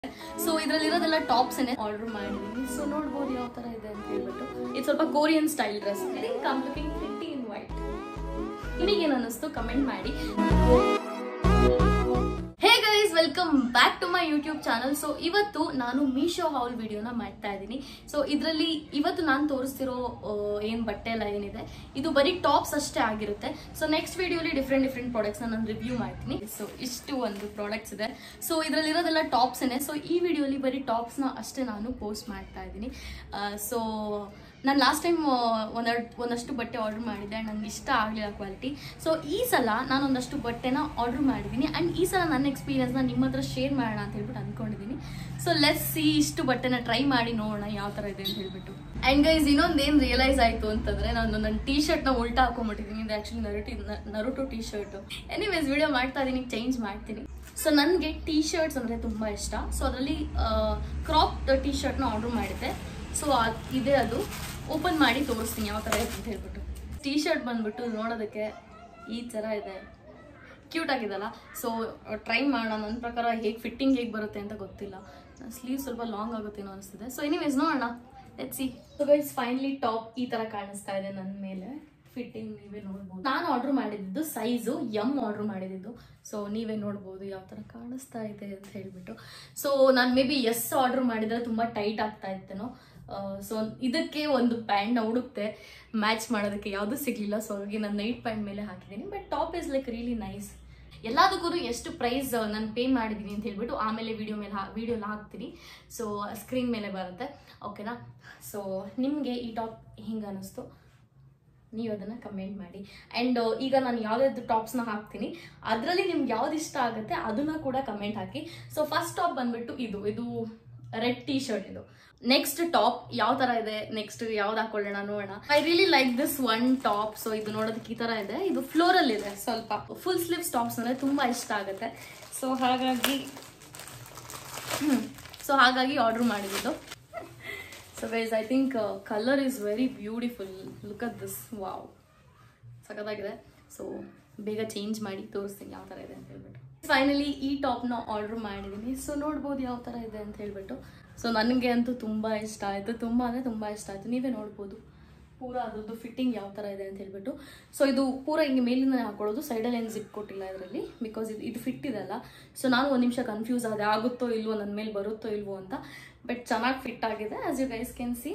so ಇದ್ರಲ್ಲಿರೋದೆಲ್ಲ tops ಏನೇ order ಮಾಡಿದೀನಿ ಸೊ ನೋಡ್ಬೋದು ಯಾವ ತರ ಇದೆ ಅಂತ ಹೇಳ್ಬಿಟ್ಟು ಇದು ಸ್ವಲ್ಪ Korean style dress come looking pretty in white ನಿಮಗೇನು ಅನ್ನಿಸ್ತು ಕಮೆಂಟ್ ಮಾಡಿ hey guys welcome back to my YouTube channel so ಇವತ್ತು ನಾನು ಮೀಶೋ ಹೌಲ್ ವಿಡಿಯೋನ ಮಾಡ್ತಾ ಇದ್ದೀನಿ ಸೊ ಇದರಲ್ಲಿ ಇವತ್ತು ನಾನು ತೋರಿಸ್ತಿರೋ ಏನು ಬಟ್ಟೆ ಎಲ್ಲ ಏನಿದೆ ಇದು ಬರೀ ಟಾಪ್ಸ್ ಅಷ್ಟೇ ಆಗಿರುತ್ತೆ ಸೊ ನೆಕ್ಸ್ಟ್ ವಿಡಿಯೋಲಿ ಡಿಫ್ರೆಂಟ್ ಡಿಫ್ರೆಂಟ್ ಪ್ರಾಡಕ್ಟ್ಸ್ನ ನಾನು ರಿವ್ಯೂ ಮಾಡ್ತೀನಿ ಸೊ ಇಷ್ಟು ಒಂದು ಪ್ರಾಡಕ್ಟ್ಸ್ ಇದೆ ಸೊ ಇದರಲ್ಲಿರೋದೆಲ್ಲ ಟಾಪ್ಸ್ ಏನೇ ಸೊ ಈ ವಿಡಿಯೋಲಿ ಬರೀ ಟಾಪ್ಸ್ನ ಅಷ್ಟೇ ನಾನು ಪೋಸ್ಟ್ ಮಾಡ್ತಾ ಇದ್ದೀನಿ ಸೊ ನಾನು ಲಾಸ್ಟ್ ಟೈಮ್ ಒಂದೆರಡು ಒಂದಷ್ಟು ಬಟ್ಟೆ ಆರ್ಡರ್ ಮಾಡಿದ್ದೆ ಆ್ಯಂಡ್ ನನಗೆ ಇಷ್ಟ ಆಗಲಿಲ್ಲ ಕ್ವಾಲಿಟಿ ಸೊ ಈ ಸಲ ನಾನು ಒಂದಷ್ಟು ಬಟ್ಟೆನ ಆರ್ಡರ್ ಮಾಡಿದ್ದೀನಿ ಆ್ಯಂಡ್ ಈ ಸಲ ನನ್ನ ಎಕ್ಸ್ಪೀರಿಯನ್ಸ್ನ ನಿಮ್ಮ ಹತ್ರ ಶೇರ್ ಮಾಡೋಣ ಅಂತ ಹೇಳ್ಬಿಟ್ಟು ಅಂದ್ಕೊಂಡಿದ್ದೀನಿ ಸೊ ಲೆಸ್ ಸಿ ಇಷ್ಟು ಬಟ್ಟೆನ ಟ್ರೈ ಮಾಡಿ ನೋಡೋಣ ಯಾವ ಥರ ಇದೆ ಅಂತ ಹೇಳ್ಬಿಟ್ಟು ಆ್ಯಂಡ್ ಗೈಸ್ ಇನ್ನೊಂದೇನು ರಿಯಲೈಸ್ ಆಯಿತು ಅಂತಂದರೆ ನಾನು ನನ್ನ ಟೀ ಶರ್ಟ್ನ ಉಲ್ಟಾ ಹಾಕೊಂಡ್ಬಿಟ್ಟಿದ್ದೀನಿ ಇದು ಆ್ಯಕ್ಚುಲಿ ನರುಟಿ Naruto T shirt anyways video ಮಾಡ್ತಾ ಇದ್ದೀನಿ ಚೇಂಜ್ ಮಾಡ್ತೀನಿ ಸೊ ನನಗೆ ಟೀ ಶರ್ಟ್ಸ್ ಅಂದರೆ ತುಂಬ ಇಷ್ಟ ಸೊ ಅದರಲ್ಲಿ ಕ್ರಾಪ್ ಟೀ ಶರ್ಟ್ನ ಆರ್ಡರ್ ಮಾಡಿದ್ದೆ ಸೊ ಇದೆ ಅದು ಓಪನ್ ಮಾಡಿ ತೋರಿಸ್ತೀನಿ ಯಾವ ಥರ ಇದೆ ಅಂತ ಹೇಳ್ಬಿಟ್ಟು ಟೀ ಶರ್ಟ್ ಬಂದ್ಬಿಟ್ಟು ನೋಡೋದಕ್ಕೆ ಈ ಥರ ಇದೆ ಕ್ಯೂಟ್ ಆಗಿದಲ್ಲ ಸೊ ಟ್ರೈ ಮಾಡೋಣ ನನ್ನ ಪ್ರಕಾರ ಹೇಗೆ ಫಿಟ್ಟಿಂಗ್ ಹೇಗೆ ಬರುತ್ತೆ ಅಂತ ಗೊತ್ತಿಲ್ಲ ಸ್ಲೀವ್ ಸ್ವಲ್ಪ ಲಾಂಗ್ ಆಗುತ್ತೇನೋ ಅನಿಸ್ತಿದೆ ಸೊ ಎನಿವೇಸ್ ನೋಡೋಣ let see so guys finally top ಈ ಥರ ಕಾಣಿಸ್ತಾ ಇದೆ ನನ್ನ ಮೇಲೆ ಫಿಟ್ಟಿಂಗ್ ನೀವೇ ನೋಡ್ಬೋದು ನಾನು ಆರ್ಡರ್ ಮಾಡಿದ್ದು ಸೈಜು ಎಮ್ ಆರ್ಡರ್ ಮಾಡಿದ್ದು ಸೊ ನೀವೇ ನೋಡ್ಬೋದು ಯಾವ ಥರ ಕಾಣಿಸ್ತಾ ಇದೆ ಅಂತ ಹೇಳ್ಬಿಟ್ಟು ಸೊ ನಾನು ಮೇ ಬಿ ಎಸ್ ಆರ್ಡರ್ ಮಾಡಿದ್ರೆ ತುಂಬ ಟೈಟ್ ಆಗ್ತಾ ಇತ್ತೇನೋ ಸೊ ಇದಕ್ಕೆ ಒಂದು ಪ್ಯಾಂಟ್ನ ಹುಡುಕ್ತೆ ಮ್ಯಾಚ್ ಮಾಡೋದಕ್ಕೆ ಯಾವುದೂ ಸಿಗಲಿಲ್ಲ ಸೊ ಹಾಗಾಗಿ ನಾನು ನೈಟ್ ಪ್ಯಾಂಟ್ ಮೇಲೆ ಹಾಕಿದ್ದೀನಿ but top is like really nice ಎಲ್ಲದಕ್ಕೂ ಎಷ್ಟು ಪ್ರೈಸ್ ನಾನು ಪೇ ಮಾಡಿದ್ದೀನಿ ಅಂತ ಹೇಳ್ಬಿಟ್ಟು ಆಮೇಲೆ ವಿಡಿಯೋ ಮೇಲೆ ಹಾ ವಿಡಿಯೋನ ಹಾಕ್ತೀನಿ ಸೊ ಸ್ಕ್ರೀನ್ ಮೇಲೆ ಬರುತ್ತೆ ಓಕೆನಾ ಸೊ ನಿಮಗೆ ಈ ಟಾಪ್ ಹಿಂಗೆ ಅನ್ನಿಸ್ತು ನೀವು ಅದನ್ನು ಕಮೆಂಟ್ ಮಾಡಿ ಆ್ಯಂಡ್ ಈಗ ನಾನು ಯಾವ್ದಾದ್ರು ಟಾಪ್ಸ್ನ ಹಾಕ್ತೀನಿ ಅದರಲ್ಲಿ ನಿಮ್ಗೆ ಯಾವ್ದು ಇಷ್ಟ ಆಗುತ್ತೆ ಅದನ್ನ ಕೂಡ ಕಮೆಂಟ್ ಹಾಕಿ ಸೊ ಫಸ್ಟ್ ಟಾಪ್ ಬಂದ್ಬಿಟ್ಟು ಇದು ಇದು ರೆಡ್ ಟೀ ಶರ್ಟ್ ಇದು ನೆಕ್ಸ್ಟ್ ಟಾಪ್ ಯಾವ ತರ ಇದೆ ನೆಕ್ಸ್ಟ್ ಯಾವ್ದು ಹಾಕೊಳ್ಳೋಣ ನೋಡೋಣ I really like this one top so ಇದು ನೋಡೋದಕ್ಕೆ ಈ ತರ ಇದೆ ಇದು ಫ್ಲೋರಲ್ ಇದೆ ಸ್ವಲ್ಪ ಫುಲ್ ಸ್ಲೀವ್ಸ್ ಟಾಪ್ಸ್ ಅಂದ್ರೆ ತುಂಬಾ ಇಷ್ಟ ಆಗುತ್ತೆ ಸೊ ಹಾಗಾಗಿ ಸೊ ಹಾಗಾಗಿ ಆರ್ಡರ್ ಮಾಡಿದ್ದು so guys I think colour is very beautiful look at this wow ಸಖತ್ತಾಗಿದೆ ಸೊ ಬೇಗ ಚೇಂಜ್ ಮಾಡಿ ತೋರಿಸ್ತೀನಿ ಯಾವ ಥರ ಇದೆ ಅಂತ ಹೇಳ್ಬಿಟ್ಟು ಫೈನಲಿ ಈ ಟಾಪ್ನ ಆರ್ಡರ್ ಮಾಡಿದ್ದೀನಿ ಸೊ ನೋಡ್ಬೋದು ಯಾವ ಥರ ಇದೆ ಅಂತ ಹೇಳ್ಬಿಟ್ಟು ಸೊ ನನಗೆ ಅಂತೂ ತುಂಬ ಇಷ್ಟ ಆಯಿತು ತುಂಬ ಅಂದರೆ ತುಂಬ ಇಷ್ಟ ಆಯಿತು ನೀವೇ ನೋಡ್ಬೋದು ಪೂರ ಅದ್ರದ್ದು ಫಿಟ್ಟಿಂಗ್ ಯಾವ ಥರ ಇದೆ ಅಂತ ಹೇಳ್ಬಿಟ್ಟು ಸೊ ಇದು ಪೂರ ಹಿಂಗೆ ಮೇಲಿಂದ ಹಾಕೊಳ್ಳೋದು ಸೈಡಲ್ಲಿ ಏನು ಜಿಪ್ ಕೊಟ್ಟಿಲ್ಲ ಇದರಲ್ಲಿ ಬಿಕಾಸ್ ಇದು ಇದು ಫಿಟ್ ಇದೆಲ್ಲ ಸೊ ನಾನು ಒಂದು ನಿಮಿಷ ಕನ್ಫ್ಯೂಸ್ ಆದೆ ಆಗುತ್ತೋ ಇಲ್ವೋ ನನ್ನ ಮೇಲೆ ಬರುತ್ತೋ ಇಲ್ವೋ ಅಂತ ಬಟ್ ಚೆನ್ನಾಗಿ ಫಿಟ್ ಆಗಿದೆ as you guys can see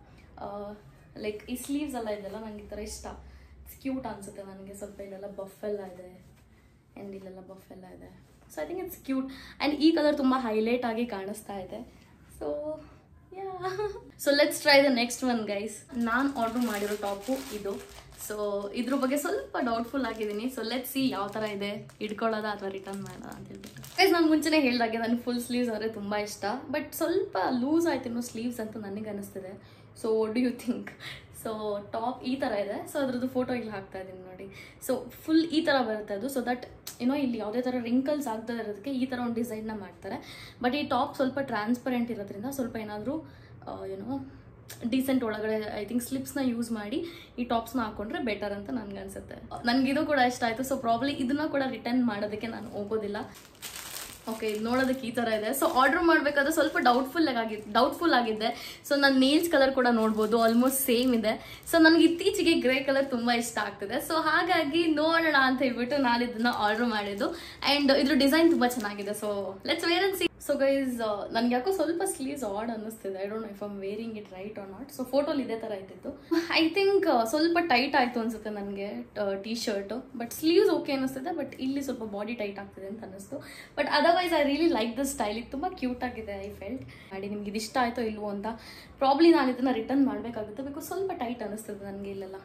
like ಈ ಸ್ಲೀವ್ಸ್ ಎಲ್ಲ ಇದೆಲ್ಲ ನನಗೆ ಈ ಥರ ಇಷ್ಟ ಕ್ಯೂಟ್ ಅನಿಸುತ್ತೆ ನನಗೆ ಸ್ವಲ್ಪ ಇಲ್ಲೆಲ್ಲ ಬಫ್ ಎಲ್ಲ ಇದೆ ಆ್ಯಂಡ್ ಇಲ್ಲೆಲ್ಲ ಬಫ್ ಎಲ್ಲ ಇದೆ so I think it's cute and ಈ ಕಲರ್ ತುಂಬ ಹೈಲೈಟ್ ಆಗಿ ಕಾಣಿಸ್ತಾ ಇದೆ so yeah so let's try the next one guys ನಾನು ಆರ್ಡರ್ ಮಾಡಿರೋ ಟಾಪು ಇದು ಸೊ ಇದ್ರ ಬಗ್ಗೆ ಸ್ವಲ್ಪ ಡೌಟ್ಫುಲ್ ಆಗಿದ್ದೀನಿ ಸೊ ಲೆಟ್ ಸಿ ಯಾವ ಥರ ಇದೆ ಇಟ್ಕೊಳ್ಳೋದ ಅಥವಾ ರಿಟರ್ನ್ ಮಾಡೋದ ಅಂತ ಹೇಳ್ಬಿಟ್ಟು ಗೈಸ್ ನಾನು ಮುಂಚೆನೇ ಹೇಳ್ದಾಗೆ ನನಗೆ ಫುಲ್ ಸ್ಲೀವ್ಸ್ ಆದರೆ ತುಂಬ ಇಷ್ಟ ಬಟ್ ಸ್ವಲ್ಪ ಲೂಸ್ ಆಯ್ತು ಸ್ಲೀವ್ಸ್ ಅಂತ ನನಗೆ ಅನಿಸ್ತಿದೆ so do you think so top ಈ ಥರ ಇದೆ ಸೊ ಅದ್ರದ್ದು ಫೋಟೋ ಇಲ್ಲಿ ಹಾಕ್ತಾ ಇದ್ದೀನಿ ನೋಡಿ ಸೊ ಫುಲ್ ಈ ಥರ ಬರುತ್ತೆ ಅದು ಸೊ ದಟ್ ಏನೋ ಇಲ್ಲಿ ಯಾವುದೇ ಥರ ರಿಂಕಲ್ಸ್ ಆಗ್ತಾ ಇರೋದಕ್ಕೆ ಈ ಥರ ಒಂದು ಡಿಸೈನ್ನ ಮಾಡ್ತಾರೆ ಬಟ್ ಈ ಟಾಪ್ ಸ್ವಲ್ಪ ಟ್ರಾನ್ಸ್ಪರೆಂಟ್ ಇರೋದ್ರಿಂದ ಸ್ವಲ್ಪ ಏನಾದರೂ ಏನೋ ಡೀಸೆಂಟ್ ಒಳಗಡೆ ಐ ಥಿಂಕ್ ಸ್ಲಿಪ್ಸ್ನ ಯೂಸ್ ಮಾಡಿ ಈ ಟಾಪ್ಸ್ನ ಹಾಕೊಂಡ್ರೆ ಬೆಟರ್ ಅಂತ ನನಗೆ ಅನ್ಸುತ್ತೆ ನನಗಿದು ಕೂಡ ಇಷ್ಟ ಆಯಿತು ಸೊ ಪ್ರಾಬ್ಲಿ ಇದನ್ನ ಕೂಡ ರಿಟರ್ನ್ ಮಾಡೋದಕ್ಕೆ ನಾನು ಹೋಗೋದಿಲ್ಲ ಓಕೆ ಇದು ನೋಡೋದಕ್ಕೆ ಈ ಥರ ಇದೆ ಸೊ ಆರ್ಡರ್ ಮಾಡಬೇಕಾದ್ರೆ ಸ್ವಲ್ಪ ಡೌಟ್ಫುಲ್ ಆಗಿ ಡೌಟ್ಫುಲ್ ಆಗಿದ್ದೆ ಸೊ ನನ್ನ ನೇಲ್ಸ್ ಕಲರ್ ಕೂಡ ನೋಡ್ಬೋದು ಆಲ್ಮೋಸ್ಟ್ ಸೇಮ್ ಇದೆ ಸೊ ನನಗೆ ಇತ್ತೀಚೆಗೆ ಗ್ರೇ ಕಲರ್ ತುಂಬ ಇಷ್ಟ ಆಗ್ತಿದೆ ಸೊ ಹಾಗಾಗಿ ನೋಡೋಣ ಅಂತ ಹೇಳ್ಬಿಟ್ಟು ನಾನು ಇದನ್ನ ಆರ್ಡರ್ ಮಾಡಿದ್ದು ಆ್ಯಂಡ್ ಇದ್ರ ಡಿಸೈನ್ ತುಂಬ ಚೆನ್ನಾಗಿದೆ so let's wear and see so guys ನನಗೆ ಯಾಕೋ ಸ್ವಲ್ಪ ಸ್ಲೀವ್ಸ್ ಆಡ್ ಅನ್ನಿಸ್ತಿದೆ I don't know if I'm wearing it right or not so ಫೋಟೋಲಿ ಇದೇ ಥರ ಇದ್ದಿತ್ತು ಐ ಥಿಂಕ್ ಸ್ವಲ್ಪ ಟೈಟ್ ಆಯಿತು ಅನ್ಸುತ್ತೆ ನನಗೆ T shirt but sleeves okay ಅನ್ನಿಸ್ತಿದೆ ಬಟ್ ಇಲ್ಲಿ ಸ್ವಲ್ಪ ಬಾಡಿ ಟೈಟ್ ಆಗ್ತಿದೆ ಅಂತ ಅನ್ನಿಸ್ತು but otherwise I really like the style ಇದು ತುಂಬ ಕ್ಯೂಟ್ ಆಗಿದೆ ಐ ಫೆಲ್ಟ್ ಮಾಡಿ ನಿಮ್ಗೆ ಇದು ಇಷ್ಟ ಆಯಿತೋ ಇಲ್ವೋ ಅಂತ ಪ್ರಾಬ್ಲಿ ನಾನು ಇದನ್ನು ರಿಟರ್ನ್ ಮಾಡಬೇಕಾಗುತ್ತೆ ಬಿಕಾಸ್ ಸ್ವಲ್ಪ ಟೈಟ್ ಅನ್ನಿಸ್ತದೆ ನನಗೆ ಇಲ್ಲೆಲ್ಲ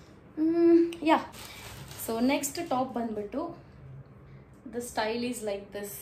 ಯಾ ಸೊ ನೆಕ್ಸ್ಟ್ ಟಾಪ್ ಬಂದ್ಬಿಟ್ಟು the style is like this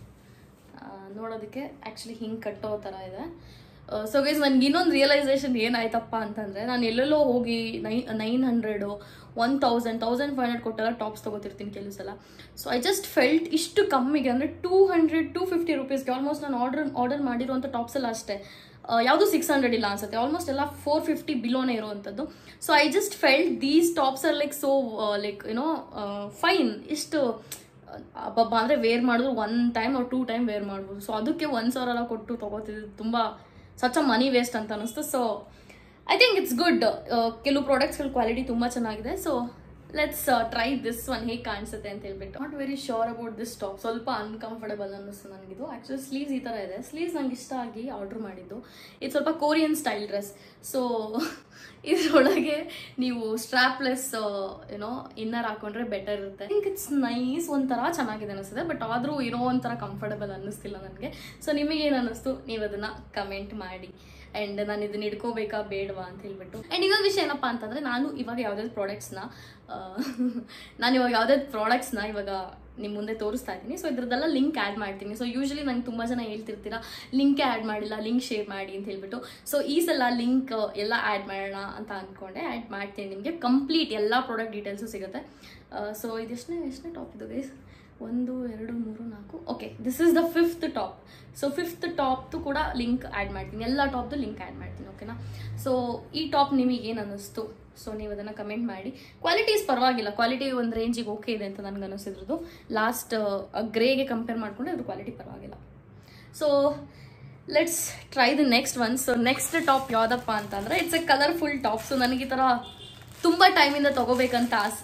ನೋಡೋದಕ್ಕೆ ಆ್ಯಕ್ಚುಲಿ ಹಿಂಗೆ ಕಟ್ಟೋ ಥರ ಇದೆ ಸೊ ಗೈಸ್ ನನಗೆ ಇನ್ನೊಂದು ರಿಯಲೈಸೇಷನ್ ಏನಾಯ್ತಪ್ಪ ಅಂತಂದರೆ ನಾನು ಎಲ್ಲೆಲ್ಲೋ ಹೋಗಿ ನೈ nine hundred one thousand thousand five hundred ಕೊಟ್ಟೆಲ್ಲ ಟಾಪ್ಸ್ ತೊಗೋತಿರ್ತೀನಿ ಕೆಲವು ಸಲ ಸೊ ಐ ಜಸ್ಟ್ ಫೆಲ್ಟ್ ಇಷ್ಟು ಕಮ್ಮಿಗೆ ಅಂದರೆ ಟೂ ಹಂಡ್ರೆಡ್ ಟೂ ಫಿಫ್ಟಿ ರುಪೀಸ್ಗೆ ಆಲ್ಮೋಸ್ಟ್ ನಾನು ಆರ್ಡರ್ ಆರ್ಡರ್ ಮಾಡಿರುವಂಥ ಟಾಪ್ಸ್ ಎಲ್ಲ ಅಷ್ಟೇ ಯಾವುದು ಸಿಕ್ಸ್ ಹಂಡ್ರೆಡ್ ಇಲ್ಲ ಅನ್ಸುತ್ತೆ ಆಲ್ಮೋಸ್ಟ್ ಎಲ್ಲ ಫೋರ್ ಫಿಫ್ಟಿ ಬಿಲೋನೇ ಇರುವಂಥದ್ದು so I just felt these tops are like so like you know fine ಇಷ್ಟು ಅಬ್ಬಬ್ಬ ಅಂದರೆ ವೇರ್ ಮಾಡಿದ್ರು ಒನ್ ಟೈಮ್ ಅವ್ರು ಟೂ ಟೈಮ್ ವೇರ್ ಮಾಡ್ಬೋದು ಸೊ ಅದಕ್ಕೆ ಒಂದು ಸಾವಿರ ಎಲ್ಲ ಕೊಟ್ಟು ತೊಗೋತಿದ್ದು ತುಂಬ ಸಚ್ ಮನಿ ವೇಸ್ಟ್ ಅಂತ ಅನಿಸ್ತು so I think it's good ಕೆಲವು ಪ್ರಾಡಕ್ಟ್ಸ್ಗಳ ಕ್ವಾಲಿಟಿ ತುಂಬ ಚೆನ್ನಾಗಿದೆ so let's try this one ಹೇಗೆ ಕಾಣಿಸುತ್ತೆ ಅಂತ ಹೇಳ್ಬಿಟ್ಟು not very sure about this top ಸ್ವಲ್ಪ ಅನ್ಕಂಫರ್ಟಬಲ್ ಅನ್ನಿಸ್ತು ನನಗಿದು ಆ್ಯಕ್ಚುಲಿ ಸ್ಲೀವ್ಸ್ ಈ ಥರ ಇದೆ ಸ್ಲೀವ್ಸ್ ನಂಗೆ ಇಷ್ಟ ಆಗಿ ಆರ್ಡರ್ ಮಾಡಿದ್ದು ಇದು ಸ್ವಲ್ಪ ಕೋರಿಯನ್ ಸ್ಟೈಲ್ ಡ್ರೆಸ್ ಸೊ ಇದರೊಳಗೆ ನೀವು ಸ್ಟ್ರಾಪ್ಲೆಸ್ ಏನೋ ಇನ್ನರ್ ಹಾಕೊಂಡ್ರೆ ಬೆಟರ್ ಇರುತ್ತೆ ಥಿಂಕ್ ಇಟ್ಸ್ ನೈಸ್ ಒಂಥರ ಚೆನ್ನಾಗಿದೆ ಅನಿಸ್ತದೆ ಬಟ್ ಆದರೂ ಏನೋ ಒಂಥರ ಕಂಫರ್ಟಬಲ್ ಅನ್ನಿಸ್ತಿಲ್ಲ ನನಗೆ ಸೊ ನಿಮಗೇನು ಅನ್ನಿಸ್ತು ನೀವು ಅದನ್ನು ಕಮೆಂಟ್ ಮಾಡಿ ಆ್ಯಂಡ್ ನಾನು ಇದನ್ನ ಇಟ್ಕೋಬೇಕಾ ಬೇಡವಾ ಅಂತ ಹೇಳ್ಬಿಟ್ಟು ಆ್ಯಂಡ್ ಇನ್ನೊಂದು ವಿಷಯ ಏನಪ್ಪ ಅಂತಂದರೆ ನಾನು ಇವಾಗ ಯಾವುದಾದ್ರು ಪ್ರಾಡಕ್ಟ್ಸ್ನ ನಾನು ಇವಾಗ ಯಾವುದಾದ್ರು ಪ್ರಾಡಕ್ಟ್ಸ್ನ ಇವಾಗ ನಿಮ್ಮ ಮುಂದೆ ತೋರಿಸ್ತಾ ಇದ್ದೀನಿ ಸೊ ಇದ್ರದ್ದೆಲ್ಲ ಲಿಂಕ್ ಆ್ಯಡ್ ಮಾಡ್ತೀನಿ ಸೊ ಯೂಶಲಿ ನಂಗೆ ತುಂಬ ಜನ ಹೇಳ್ತಿರ್ತೀರಾ ಲಿಂಕೇ ಆ್ಯಡ್ ಮಾಡಿಲ್ಲ ಲಿಂಕ್ ಶೇರ್ ಮಾಡಿ ಅಂತ ಹೇಳ್ಬಿಟ್ಟು ಸೊ ಈ ಸಲ ಲಿಂಕ್ ಎಲ್ಲ ಆ್ಯಡ್ ಮಾಡೋಣ ಅಂತ ಅಂದ್ಕೊಂಡೆ ಆ್ಯಡ್ ಮಾಡ್ತೀನಿ ನಿಮಗೆ ಕಂಪ್ಲೀಟ್ ಎಲ್ಲ ಪ್ರಾಡಕ್ಟ್ ಡೀಟೇಲ್ಸು ಸಿಗುತ್ತೆ ಸೊ ಇದೆಷ್ಟನೇ ಎಷ್ಟನೇ ಟಾಪ್ ಇದು ಗೈಸ್ ಒಂದು ಎರಡು ಮೂರು ನಾಲ್ಕು okay this is the fifth top so fifth ಟಾಪ್ದು ಕೂಡ ಲಿಂಕ್ ಆ್ಯಡ್ ಮಾಡ್ತೀನಿ ಎಲ್ಲ ಟಾಪ್ದು ಲಿಂಕ್ ಆ್ಯಡ್ ಮಾಡ್ತೀನಿ ಓಕೆನಾ ಸೊ ಈ ಟಾಪ್ ನಿಮಗೆ ಏನು ಅನ್ನಿಸ್ತು ಸೊ ನೀವು ಅದನ್ನು ಕಮೆಂಟ್ ಮಾಡಿ ಕ್ವಾಲಿಟೀಸ್ ಪರವಾಗಿಲ್ಲ ಕ್ವಾಲಿಟಿ ಒಂದು ರೇಂಜಿಗೆ ಓಕೆ ಇದೆ ಅಂತ ನನಗೆ ಅನಿಸಿದ್ರದ್ದು ಲಾಸ್ಟ್ ಗ್ರೇಗೆ ಕಂಪೇರ್ ಮಾಡಿಕೊಂಡ್ರೆ ಅದ್ರ ಕ್ವಾಲಿಟಿ ಪರವಾಗಿಲ್ಲ so let's try the next one so next top ಯಾವುದಪ್ಪ ಅಂತಂದರೆ it's a colourful top so ನನಗೆ ಈ ಥರ ತುಂಬ ಟೈಮಿಂದ ತೊಗೋಬೇಕಂತ ಆಸೆ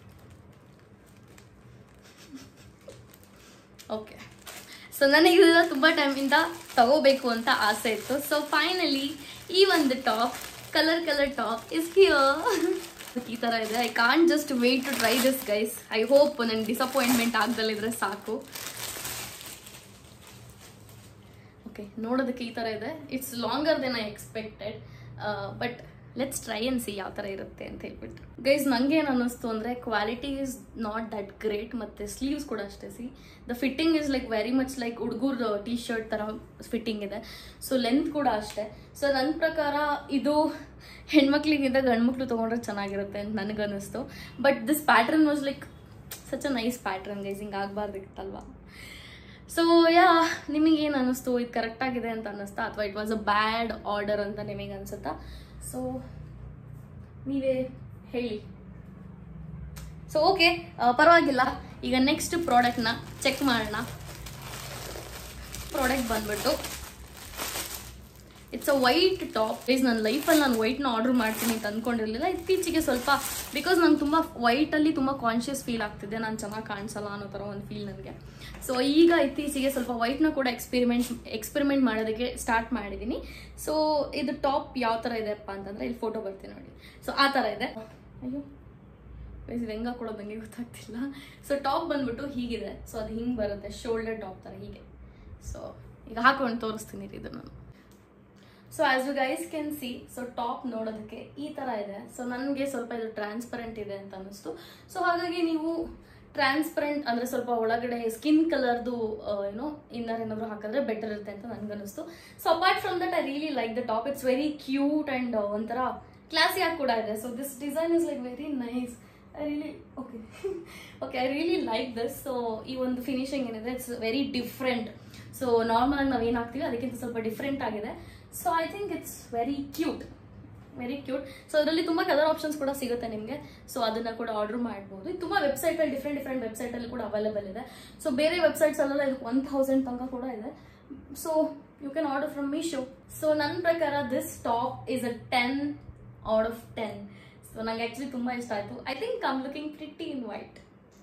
ಓಕೆ ಸೊ ನನಗೆ ಇದನ್ನ ತುಂಬ ಟೈಮಿಂದ ತಗೋಬೇಕು ಅಂತ ಆಸೆ ಇತ್ತು ಸೊ ಫೈನಲಿ ಈ ಒಂದು top colour colour top is here ಈ ಥರ ಇದೆ I can't just wait to try this guys I hope ನನಗೆ ಡಿಸಪಾಯಿಂಟ್ಮೆಂಟ್ ಆಗ್ದಲ್ಲಿದ್ರೆ ಸಾಕು ಓಕೆ ನೋಡೋದಕ್ಕೆ ಈ ಥರ ಇದೆ it's longer than I expected but let's try and see ಯಾವ ಥರ ಇರುತ್ತೆ ಅಂತ ಹೇಳ್ಬಿಟ್ಟು ಗೈಸ್ ನನಗೆ ಏನು ಅನ್ನಿಸ್ತು ಅಂದರೆ quality is not that great ಮತ್ತು ಸ್ಲೀವ್ಸ್ ಕೂಡ ಅಷ್ಟೇ see the fitting is like very much like ಹುಡುಗರು ಟೀ ಶರ್ಟ್ ಥರ ಫಿಟ್ಟಿಂಗ್ ಇದೆ ಸೊ ಲೆಂತ್ ಕೂಡ ಅಷ್ಟೇ ಸೊ ನನ್ನ ಪ್ರಕಾರ ಇದು ಹೆಣ್ಮಕ್ಳಿಗಿಂತ ಗಂಡ್ಮಕ್ಳು ತೊಗೊಂಡ್ರೆ ಚೆನ್ನಾಗಿರುತ್ತೆ ಅಂತ ನನಗನ್ನಿಸ್ತು but this pattern was like such a nice pattern guys ಹಿಂಗೆ ಆಗಬಾರ್ದಿತ್ತಲ್ವಾ ಸೊ ಯಾ ನಿಮಗೇನು ಅನ್ನಿಸ್ತು ಇದು ಕರೆಕ್ಟಾಗಿದೆ ಅಂತ ಅನ್ನಿಸ್ತಾ ಅಥವಾ it was a bad order ಅಂತ ನಿಮಗೆ ಅನ್ಸುತ್ತಾ ಸೊ ನೀವೇ ಹೇಳಿ ಸೊ ಓಕೆ ಪರವಾಗಿಲ್ಲ ಈಗ ನೆಕ್ಸ್ಟ್ ಪ್ರಾಡಕ್ಟ್ನ ಚೆಕ್ ಮಾಡೋಣ ಪ್ರಾಡಕ್ಟ್ ಬಂದ್ಬಿಟ್ಟು it's a white top please ನನ್ನ ಲೈಫಲ್ಲಿ ನಾನು ವೈಟ್ನ ಆರ್ಡರ್ ಮಾಡ್ತೀನಿ ಅಂತ ಅಂದ್ಕೊಂಡಿರಲಿಲ್ಲ ಇತ್ತೀಚೆಗೆ ಸ್ವಲ್ಪ ಬಿಕಾಸ್ ನಂಗೆ ತುಂಬ ವೈಟಲ್ಲಿ ತುಂಬ ಕಾನ್ಷಿಯಸ್ ಫೀಲ್ ಆಗ್ತಿದೆ ನಾನು ಚೆನ್ನಾಗಿ ಕಾಣಿಸಲ್ಲ ಅನ್ನೋ ಥರ ಒಂದು ಫೀಲ್ ನನಗೆ ಸೊ ಈಗ ಇತ್ತೀಚೆಗೆ ಸ್ವಲ್ಪ ವೈಟ್ನ ಕೂಡ ಎಕ್ಸ್ಪೆರಿಮೆಂಟ್ ಎಕ್ಸ್ಪೆರಿಮೆಂಟ್ ಮಾಡೋದಕ್ಕೆ ಸ್ಟಾರ್ಟ್ ಮಾಡಿದ್ದೀನಿ ಸೊ ಇದು ಟಾಪ್ ಯಾವ ಥರ ಇದೆಪ್ಪ ಅಂತಂದರೆ ಇಲ್ಲಿ ಫೋಟೋ ಬರ್ತೀನಿ ನೋಡಿ ಸೊ ಆ ಥರ ಇದೆ ಅಯ್ಯೋ ಗೈಸ್ ಇದು ಹೆಂಗೆ ಹಾಕೊಳ್ಳೋದು ನನಗೆ ಗೊತ್ತಾಗ್ತಿಲ್ಲ ಸೊ ಟಾಪ್ ಬಂದ್ಬಿಟ್ಟು ಹೀಗಿದೆ ಸೊ ಅದು ಹಿಂಗೆ ಬರುತ್ತೆ ಶೋಲ್ಡರ್ ಟಾಪ್ ಥರ ಹೀಗೆ ಸೊ ಈಗ ಹಾಕೊಂಡು ತೋರಿಸ್ತೀನಿ ಇದು ನಾನು so as you guys can see so top ನೋಡೋದಕ್ಕೆ ಈ ಥರ ಇದೆ ಸೊ ನನಗೆ ಸ್ವಲ್ಪ ಇದು ಟ್ರಾನ್ಸ್ಪರೆಂಟ್ ಇದೆ ಅಂತ ಅನ್ನಿಸ್ತು ಸೊ ಹಾಗಾಗಿ ನೀವು ಟ್ರಾನ್ಸ್ಪರೆಂಟ್ ಅಂದರೆ ಸ್ವಲ್ಪ ಒಳಗಡೆ ಸ್ಕಿನ್ ಕಲರ್ದು ಏನೋ ಇನ್ನರ್ ಏನಾದರೂ ಹಾಕಿದ್ರೆ ಬೆಟರ್ ಇರುತ್ತೆ ಅಂತ ನನಗನ್ನಿಸ್ತು so apart from that I really like the top it's very cute and ಒಂಥರ ಕ್ಲಾಸಿಯಾಗಿ ಕೂಡ ಇದೆ so this design is like very nice I really okay okay I really like this so ಈ ಒಂದು ಫಿನಿಶಿಂಗ್ ಏನಿದೆ it's very different so normal ಆಗಿ ನಾವು ಏನು ಹಾಕ್ತೀವಿ ಅದಕ್ಕಿಂತ ಸ್ವಲ್ಪ ಡಿಫ್ರೆಂಟ್ ಆಗಿದೆ so I think it's very cute very cute so ಅದರಲ್ಲಿ ತುಂಬ ಕಲರ್ ಆಪ್ಷನ್ಸ್ ಕೂಡ ಸಿಗುತ್ತೆ ನಿಮಗೆ ಸೊ ಅದನ್ನು ಕೂಡ ಆರ್ಡರ್ ಮಾಡ್ಬೋದು ಇದು ತುಂಬ ವೆಬ್ಸೈಟಲ್ಲಿ ಡಿಫ್ರೆಂಟ್ ಡಿಫ್ರೆಂಟ್ ವೆಬ್ಸೈಟಲ್ಲಿ ಕೂಡ ಅವೈಲೇಬಲ್ ಇದೆ ಸೊ ಬೇರೆ ವೆಬ್ಸೈಟ್ಸಲ್ಲೆಲ್ಲ ಇದಕ್ಕೆ ಒನ್ ಥೌಸಂಡ್ ತನಕ ಕೂಡ ಇದೆ so you can order from Meesho so ನನ್ನ ಪ್ರಕಾರ this top is a ten out of ten so ನಂಗೆ ಆ್ಯಕ್ಚುಲಿ ತುಂಬ ಇಷ್ಟ ಆಯಿತು I think I'm looking pretty in white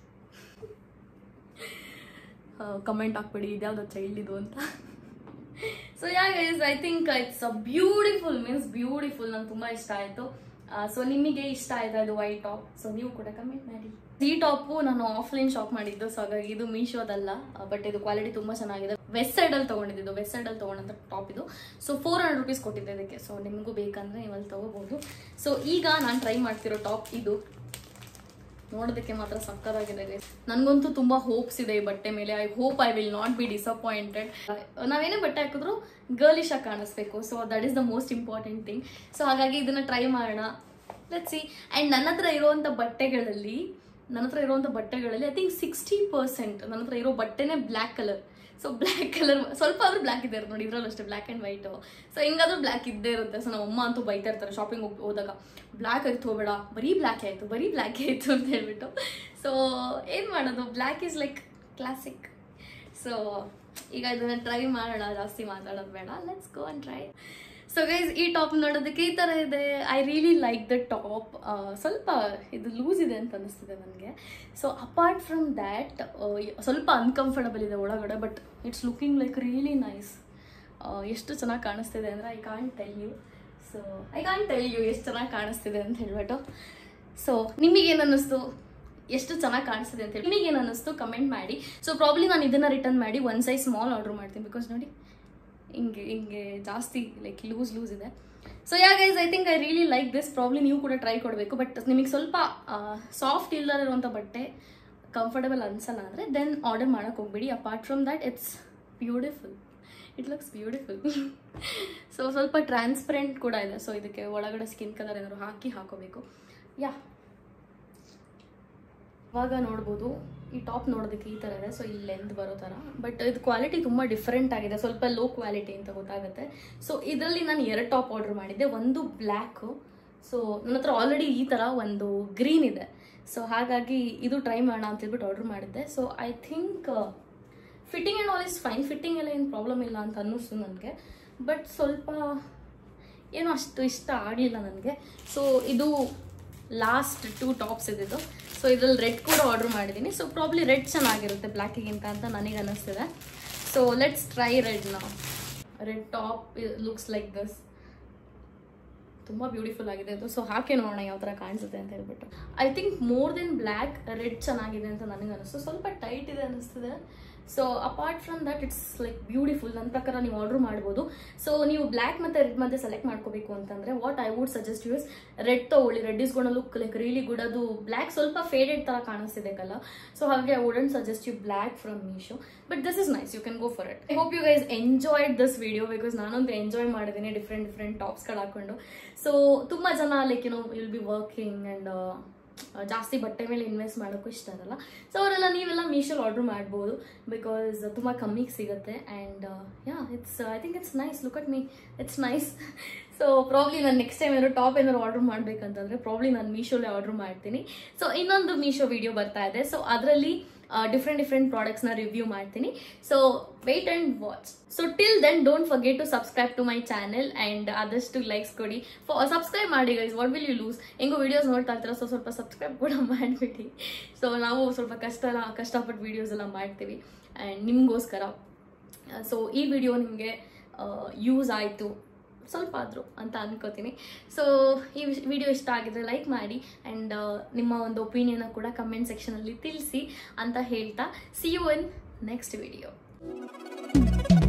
comment ಹಾಕ್ಬಿಡಿ ಇದ್ಯಾವುದೋ ಚೈಲ್ಡ್ ಇದು ಅಂತ so yeah guys I think it's a beautiful means beautiful ನಂಗೆ ತುಂಬ ಇಷ್ಟ ಆಯಿತು ಸೊ ನಿಮಗೆ ಇಷ್ಟ ಆಯ್ತಾ ಇದು ವೈಟ್ ಟಾಪ್ ಸೊ ನೀವು ಕೂಡ ಕಮೆಂಟ್ ಮಾಡಿ ಈ ಟಾಪು ನಾನು ಆಫ್ಲೈನ್ ಶಾಪ್ ಮಾಡಿದ್ದು ಸೊ ಹಾಗಾಗಿ ಇದು ಮೀಶೋದಲ್ಲ ಬಟ್ ಇದು ಕ್ವಾಲಿಟಿ ತುಂಬ ಚೆನ್ನಾಗಿದೆ ವೆಸ್ಟ್ ಸೈಡಲ್ಲಿ ತೊಗೊಂಡಿದ್ದು ವೆಸ್ಟ್ ಸೈಡಲ್ಲಿ ತೊಗೊಂಡಂಥ ಟಾಪ್ ಇದು ಸೊ ಫೋರ್ ಹಂಡ್ರೆಡ್ ರುಪೀಸ್ ಕೊಟ್ಟಿದ್ದೆ ಇದಕ್ಕೆ ಸೊ ನಿಮಗೂ ಬೇಕಂದ್ರೆ ನೀವು ಅಲ್ಲಿ ತೊಗೋಬೋದು ಸೊ ಈಗ ನಾನು ಟ್ರೈ ಮಾಡ್ತಿರೋ ಟಾಪ್ ಇದು ನೋಡೋದಕ್ಕೆ ಮಾತ್ರ ಸಕ್ಕತ್ತಾಗಿದೆ ಗೈಸ್ ನನಗಂತೂ ತುಂಬ ಹೋಪ್ಸ್ ಇದೆ ಈ ಬಟ್ಟೆ ಮೇಲೆ I hope I will not be disappointed ನಾವೇನೇ ಬಟ್ಟೆ ಹಾಕಿದ್ರು ಗರ್ಲಿಶ್ ಆಗಿ ಕಾಣಿಸ್ಬೇಕು so that is the most important thing so ಹಾಗಾಗಿ ಇದನ್ನ ಟ್ರೈ ಮಾಡೋಣ ಲೆಟ್ ಸಿ ಆ್ಯಂಡ್ ನನ್ನ ಹತ್ರ ಇರುವಂಥ ಬಟ್ಟೆಗಳಲ್ಲಿ ನನ್ನ ಹತ್ರ ಇರುವಂಥ ಬಟ್ಟೆಗಳಲ್ಲಿ ಐ ಥಿಂಕ್ ಸಿಕ್ಸ್ಟಿ ಪರ್ಸೆಂಟ್ ನನ್ನ ಹತ್ರ ಇರೋ ಬಟ್ಟೆನೇ black colour so black colour ಸ್ವಲ್ಪ ಆದ್ರೂ ಬ್ಲ್ಯಾಕ್ ಇದೆ ನೋಡಿ ಇದ್ರಲ್ಲೂ ಅಷ್ಟೇ ಬ್ಲ್ಯಾಕ್ ಆ್ಯಂಡ್ ವೈಟು ಸೊ ಹಿಂಗಾದ್ರೂ ಬ್ಲ್ಯಾಕ್ ಇದ್ದೇ ಇರುತ್ತೆ ಸೊ ನಮ್ಮ ಅಮ್ಮ ಅಂತೂ ಬೈತಾ ಇರ್ತಾರೆ ಶಾಪಿಂಗ್ ಹೋದಾಗ ಬ್ಲ್ಯಾಕ್ ಆಗಿ ಹೋಗಬೇಡ ಬರೀ ಬ್ಲ್ಯಾಕ್ ಆಯಿತು ಬರೀ ಬ್ಲ್ಯಾಕ್ ಆಯಿತು ಅಂತ ಹೇಳ್ಬಿಟ್ಟು ಸೊ ಏನು ಮಾಡೋದು black is like classic so ಈಗ ಇದನ್ನ ಟ್ರೈ ಮಾಡೋಣ ಜಾಸ್ತಿ ಮಾತಾಡೋದು ಬೇಡ let's go and try so guys ಈ ಟಾಪ್ ನೋಡೋದಕ್ಕೆ ಈ ಥರ ಇದೆ I really like the top ಸ್ವಲ್ಪ ಇದು ಲೂಸ್ ಇದೆ ಅಂತ ಅನಿಸ್ತಿದೆ ನನಗೆ ಸೊ ಅಪಾರ್ಟ್ ಫ್ರಮ್ ದ್ಯಾಟ್ ಸ್ವಲ್ಪ ಅನ್ಕಂಫರ್ಟಬಲ್ ಇದೆ ಒಳಗಡೆ but it's looking like really nice ಎಷ್ಟು ಚೆನ್ನಾಗಿ ಕಾಣಿಸ್ತಿದೆ ಅಂದರೆ I can't tell you so I can't tell you ಎಷ್ಟು ಚೆನ್ನಾಗಿ ಕಾಣಿಸ್ತಿದೆ ಅಂತ ಹೇಳ್ಬಿಟ್ಟು ಸೊ ನಿಮಗೇನು ಅನ್ನಿಸ್ತು ಎಷ್ಟು ಚೆನ್ನಾಗಿ ಕಾಣಿಸ್ತಿದೆ ಅಂತ ಹೇಳಿ ನಿಮಗೇನು ಅನ್ನಿಸ್ತು ಕಮೆಂಟ್ ಮಾಡಿ ಸೊ ಪ್ರಾಬ್ಲಿ ನಾನು ಇದನ್ನು ರಿಟರ್ನ್ ಮಾಡಿ ಒನ್ ಸೈಜ್ ಸ್ಮಾಲ್ ಆರ್ಡರ್ ಮಾಡ್ತೀನಿ ಬಿಕಾಸ್ ನೋಡಿ ಹಿಂಗೆ ಹಿಂಗೆ ಜಾಸ್ತಿ ಲೈಕ್ ಲೂಸ್ ಲೂಸ್ ಇದೆ so yeah guys I think I really like this probably ನೀವು ಕೂಡ ಟ್ರೈ ಕೊಡಬೇಕು ಬಟ್ ನಿಮಗೆ ಸ್ವಲ್ಪ ಸಾಫ್ಟ್ ಇಲ್ಲದಿರುವಂಥ ಬಟ್ಟೆ ಕಂಫರ್ಟಬಲ್ ಅನ್ಸಲ್ಲ ಅಂದರೆ ದೆನ್ ಆರ್ಡರ್ ಮಾಡೋಕ್ಕೆ ಹೋಗ್ಬೇಡಿ apart from that it's beautiful it looks beautiful so ಸ್ವಲ್ಪ ಟ್ರಾನ್ಸ್ಪರೆಂಟ್ ಕೂಡ ಇದೆ ಸೊ ಇದಕ್ಕೆ ಒಳಗಡೆ ಸ್ಕಿನ್ ಕಲರ್ ಏನಾದ್ರು ಹಾಕಿ ಹಾಕೋಬೇಕು ಯಾ ಇವಾಗ ನೋಡ್ಬೋದು ಈ ಟಾಪ್ ನೋಡೋದಕ್ಕೆ ಈ ಥರ ಇದೆ ಸೊ ಇಲ್ಲಿ ಲೆಂತ್ ಬರೋ ಥರ ಬಟ್ ಇದು ಕ್ವಾಲಿಟಿ ತುಂಬ ಡಿಫ್ರೆಂಟ್ ಆಗಿದೆ ಸ್ವಲ್ಪ ಲೋ ಕ್ವಾಲಿಟಿ ಅಂತ ಗೊತ್ತಾಗುತ್ತೆ ಸೊ ಇದರಲ್ಲಿ ನಾನು ಎರಡು ಟಾಪ್ ಆರ್ಡರ್ ಮಾಡಿದ್ದೆ ಒಂದು ಬ್ಲ್ಯಾಕು ಸೊ ನನ್ನ ಹತ್ರ ಆಲ್ರೆಡಿ ಈ ಥರ ಒಂದು ಗ್ರೀನ್ ಇದೆ ಸೊ ಹಾಗಾಗಿ ಇದು ಟ್ರೈ ಮಾಡೋಣ ಅಂತ ಹೇಳ್ಬಿಟ್ಟು ಆರ್ಡರ್ ಮಾಡಿದ್ದೆ so I think fitting and all is fine fitting ಎಲ್ಲ ಏನು ಪ್ರಾಬ್ಲಮ್ ಇಲ್ಲ ಅಂತ ಅನ್ನಿಸ್ತು ನನಗೆ ಬಟ್ ಸ್ವಲ್ಪ ಏನೋ ಅಷ್ಟು ಇಷ್ಟ ಆಗಲಿಲ್ಲ ನನಗೆ ಸೊ ಇದು ಲಾಸ್ಟ್ ಟೂ ಟಾಪ್ಸ್ ಇದ್ದಿದ್ದು ಸೊ ಇದ್ರಲ್ಲಿ ರೆಡ್ ಕೂಡ ಆರ್ಡರ್ ಮಾಡಿದ್ದೀನಿ ಸೊ ಪ್ರಾಬ್ಲಿ ರೆಡ್ ಚೆನ್ನಾಗಿರುತ್ತೆ ಬ್ಲ್ಯಾಕಿಗಿಂತ ಅಂತ ನನಗೆ ಅನ್ನಿಸ್ತಿದೆ ಸೊ ಲೆಟ್ಸ್ ಟ್ರೈ ರೆಡ್ನ red top looks like this ತುಂಬ ಬ್ಯೂಟಿಫುಲ್ ಆಗಿದೆ ಅದು ಸೊ ಹಾಕಿ ನೋಡೋಣ ಯಾವ ಥರ ಕಾಣಿಸುತ್ತೆ ಅಂತ ಹೇಳ್ಬಿಟ್ಟು I think more than black red ಚೆನ್ನಾಗಿದೆ ಅಂತ ನನಗೆ ಅನಿಸ್ತು ಸ್ವಲ್ಪ ಟೈಟ್ ಇದೆ ಅನ್ನಿಸ್ತಿದೆ so apart from that it's like beautiful ನನ್ನ ಪ್ರಕಾರ ನೀವು ಆರ್ಡರ್ ಮಾಡ್ಬೋದು ಸೊ ನೀವು ಬ್ಲ್ಯಾಕ್ ಮತ್ತು ರೆಡ್ ಮತ್ತೆ ಸೆಲೆಕ್ಟ್ ಮಾಡ್ಕೋಬೇಕು ಅಂತಂದರೆ what I would suggest use red ತೊಗೊಳ್ಳಿ red is gonna look like really good ಅದು ಬ್ಲ್ಯಾಕ್ ಸ್ವಲ್ಪ ಫೇಡೆಡ್ ಥರ ಕಾಣಿಸ್ತಿದೆ ಕಲ್ಲ ಸೊ ಹಾಗೆ I wouldn't suggest you black from Meesho but this is nice you can go for it I hope you guys enjoyed this video because ನಾನೊಂದು enjoy ಮಾಡಿದ್ದೀನಿ different different ಟಾಪ್ಸ್ಗಳು ಹಾಕೊಂಡು ಸೊ ತುಂಬ ಜನ like you know will be working and ಜಾಸ್ತಿ ಬಟ್ಟೆ ಮೇಲೆ invest ಮಾಡೋಕ್ಕೂ ಇಷ್ಟ ಇರಲ್ಲ ಸೊ ಅವರೆಲ್ಲ ನೀವೆಲ್ಲ ಮೀಶೋಲ್ಲಿ ಆರ್ಡರ್ ಮಾಡ್ಬೋದು ಬಿಕಾಸ್ ತುಂಬ ಕಮ್ಮಿಗೆ ಸಿಗುತ್ತೆ and yeah it's I think it's nice look at me it's nice so probably ನಾನು ನೆಕ್ಸ್ಟ್ ಟೈಮ್ ಏನಾದ್ರು ಟಾಪ್ ಏನಾದ್ರು ಆರ್ಡರ್ ಮಾಡಬೇಕಂತಂದ್ರೆ ಪ್ರಾಬ್ಲಿ ನಾನು ಮೀಶೋಲ್ಲೇ ಆರ್ಡರ್ ಮಾಡ್ತೀನಿ ಸೊ ಇನ್ನೊಂದು ಮೀಶೋ ವಿಡಿಯೋ ಬರ್ತಾ ಇದೆ ಸೊ ಅದರಲ್ಲಿ ಡಿಫ್ರೆಂಟ್ ಡಿಫ್ರೆಂಟ್ ಪ್ರಾಡಕ್ಟ್ಸ್ನ ರಿವ್ಯೂ ಮಾಡ್ತೀನಿ so wait and watch so till then don't forget to subscribe to my channel and ಆದಷ್ಟು ಲೈಕ್ಸ್ ಕೊಡಿ ಸಬ್ಸ್ಕ್ರೈಬ್ ಮಾಡಿ guys what will you lose ಹೆಂಗೋ ವಿಡಿಯೋಸ್ ನೋಡ್ತಾ ಇರ್ತೀರ ಸೊ ಸ್ವಲ್ಪ ಸಬ್ಸ್ಕ್ರೈಬ್ ಕೂಡ ಮಾಡಿಬಿಡಿ ಸೊ ನಾವು ಸ್ವಲ್ಪ ಕಷ್ಟ ಕಷ್ಟಪಟ್ಟು ವಿಡಿಯೋಸ್ ಎಲ್ಲ ಮಾಡ್ತೀವಿ ಆ್ಯಂಡ್ ನಿಮಗೋಸ್ಕರ ಸೊ ಈ ವಿಡಿಯೋ ನಿಮಗೆ ಯೂಸ್ ಆಯಿತು ಸ್ವಲ್ಪ ಆದರೂ ಅಂತ ಅನ್ಕೋತೀನಿ ಸೊ ಈ ವಿಡಿಯೋ ಇಷ್ಟ ಆಗಿದ್ರೆ ಲೈಕ್ ಮಾಡಿ ಆ್ಯಂಡ್ ನಿಮ್ಮ ಒಂದು ಒಪಿನಿಯನ್ನ ಕೂಡ ಕಮೆಂಟ್ ಸೆಕ್ಷನಲ್ಲಿ ತಿಳಿಸಿ ಅಂತ ಹೇಳ್ತಾ see you in next video